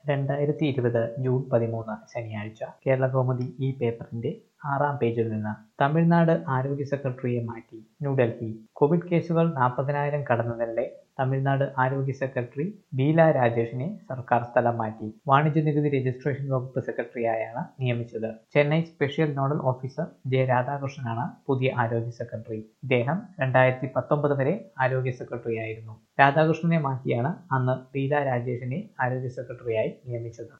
രണ്ടായിരത്തി ഇരുപത് ജൂൺ പതിമൂന്ന് ശനിയാഴ്ച കേരളകൗമുദി ഈ പേപ്പറിന്റെ ആറാം പേജിൽ നിന്ന് തമിഴ്നാട് ആരോഗ്യ സെക്രട്ടറിയെ മാറ്റി ന്യൂഡൽഹി കോവിഡ് കേസുകൾ നാൽപ്പതിനായിരം കടന്നതിനിടെ തമിഴ്നാട് ആരോഗ്യ സെക്രട്ടറി ബീല രാജേഷിനെ സർക്കാർ സ്ഥലം മാറ്റി വാണിജ്യ നികുതി രജിസ്ട്രേഷൻ വകുപ്പ് സെക്രട്ടറിയായാണ് നിയമിച്ചത് Chennai special nodal officer J രാധാകൃഷ്ണനാണ് പുതിയ ആരോഗ്യ സെക്രട്ടറി ഇദ്ദേഹം രണ്ടായിരത്തി പത്തൊമ്പത് വരെ ആരോഗ്യ സെക്രട്ടറിയായിരുന്നു രാധാകൃഷ്ണനെ മാറ്റിയാണ് അന്ന് ബീല രാജേഷിനെ ആരോഗ്യ സെക്രട്ടറിയായി നിയമിച്ചത്